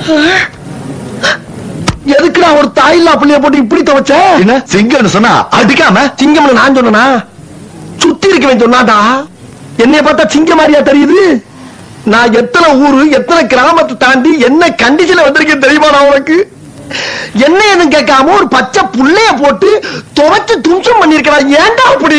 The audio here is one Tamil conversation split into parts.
எதுக்குடா ஒரு தாயில்லா புள்ளைய போட்டு இப்படி துவைச்ச என்ன சிங்கம்னு சொன்னா அடிக்காம சிங்கம்னு நான் சொன்னா சுத்தி இருக்கவன் சொன்னாடா என்னைய பார்த்தா சிங்கம் மாதிரியா தெரியுது நான் எத்தனை ஊரு எத்தனை கிராமத்தை தாண்டி என்ன கண்டிஷன்ல வந்திருக்கேன் தெரியுமா நான் உனக்கு என்ன எதுவும் கேட்காம ஒரு பச்சை புள்ளைய போட்டு துவைச்சு தும்சம் பண்ணிருக்கலாம் ஏன்டா அப்படி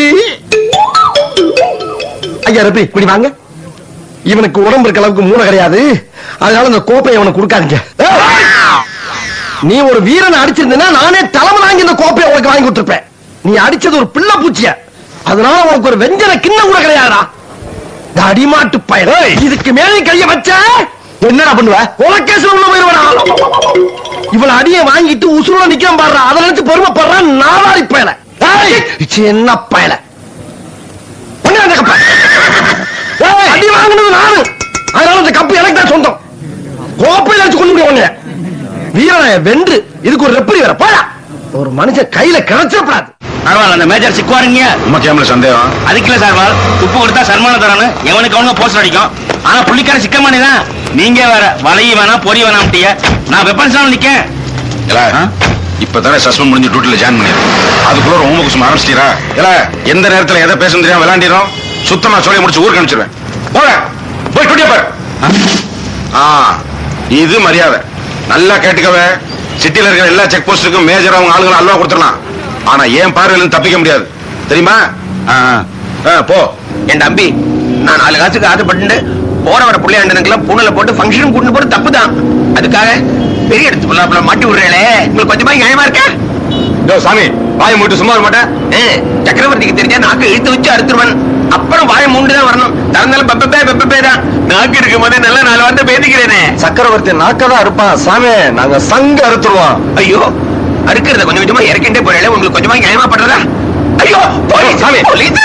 ஐயா ரபி இப்படி வாங்க இவனுக்கு உடம்பு இருக்க அளவுக்கு மூளை கிடையாது அதனால இந்த கோப்பையை அவனுக்கு கொடுக்காதீங்க ஏய்! நீ ஒரு வீரனை அடிச்சிருந்தா நானே தலைமை வாங்கி இந்த கோப்பையை உனக்கு வாங்கி கொடுத்துருப்பேன் நீ அடிச்சது ஒரு பிள்ளை பூச்சிய அதனால உனக்கு ஒரு வெஞ்சன கிண்ணம் கூட கிடையாதா இந்த அடிமாட்டு பயல் இதுக்கு மேலே கைய வச்ச என்னடா பண்ணுவ உலகேசம் உள்ள போயிருவா இவள அடிய வாங்கிட்டு உசுரோட நிக்காம பாடுறா அதை நினைச்சு பெருமைப்படுறான் நாலாரி பயல ஏய், சின்ன பயல பண்ணு அந்த கப்பை. ஏய், அடி வாங்கினது நானு அதனால அந்த கப்பு எனக்கு தான் சொந்தம் கோப்பையில வச்சு கொண்டு முடியும் உன்னைய வீரனை வென்று இதுக்கு ஒரு ரெப்பரி வேற போடா ஒரு மனுஷன் கையில கிடைச்சிடப்படாது பரவாயில்ல அந்த மேஜர் சிக்குவாருங்க உமக்கு ஏமல சந்தேகம் அதுக்குல சார் துப்பு கொடுத்தா சன்மானம் தரானு எவனுக்கு அவனுங்க போஸ்ட் அடிக்கும் ஆனா புள்ளிக்கார சிக்கமானே தான் நீங்க வேற வளைய வேணாம் பொறி வேணாம்ட்டிய நான் வெப்பன்ஸ் நிக்கேன் இல்ல இப்பதானே சஸ்பெண்ட் முடிஞ்சு டியூட்டில ஜாயின் பண்ணிருக்கோம் அதுக்குள்ள ரொம்ப குசும் ஆரம்பிச்சிட்டீரா இல்ல எந்த நேரத்துல எதை பேசணும் தெரியாம விளையாண்டிரும் சுத்தமா சொல்லி முடிச்சு ஊருக்கு அனுப்பிச்சிருவேன் போற போய் டியூட்டிய பாரு ஆ இது மரியாதை நல்லா கேட்டுக்கவே சிட்டில இருக்கிற எல்லா செக் போஸ்டுக்கும் மேஜர் அவங்க ஆளுங்களும் அல்வா கொடுத்துடலாம் ஆனா ஏன் பார்வையில இருந்து தப்பிக்க முடியாது தெரியுமா ஆ, ஆ, போ என் தம்பி நான் நாலு காசுக்கு ஆசைப்பட்டு போற வர பிள்ளையாண்டனுக்கெல்லாம் பூனல போட்டு ஃபங்க்ஷன் கூட்டு போறது தப்பு தான் அதுக்காக பெரிய எடுத்து புள்ளாப்புல மாட்டி விடுறேளே உங்களுக்கு கொஞ்சமா நியாயமா இருக்கா டேய் சாமி வாயை மூட்டு சும்மா இருக்க மாட்டேன் ஏ, சக்கரவர்த்திக்கு தெரிஞ்சா நாக்கு இழுத்து வச்சு அறுத்துருவன் அப்புறம் வாயை மூண்டு தான் வரணும் திறந்தாலும் பெப்பப்பே பெப்பப்பே தான் நாக்கு இருக்கும் போதே நல்ல நாலு வார்த்தை பேசிக்கிறேனே சக்கரவர்த்தி நாக்கதான் இருப்பான் சாமி நாங்க சங்க அறுத்துருவோம் ஐயோ அறுக்கிறத கொஞ்சம் கொஞ்சமா இறக்கிட்டே போறேன் உங்களுக்கு கொஞ்சமா நியாயமா பண்றதா ஐயோ போலீஸ் சாமி. போலீஸ்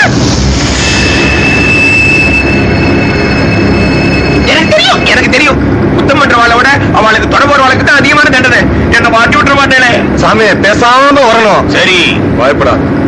எனக்கு தெரியும் எனக்கு தெரியும் குத்தம் பண்றவாளை விட அவளுக்கு தொடர்புறவாளுக்கு தான் அதிகமான தண்டனை என்ன மாட்டி விட்டுற மாட்டேனே சாமி பேசாம வரணும் சரி பயப்படாத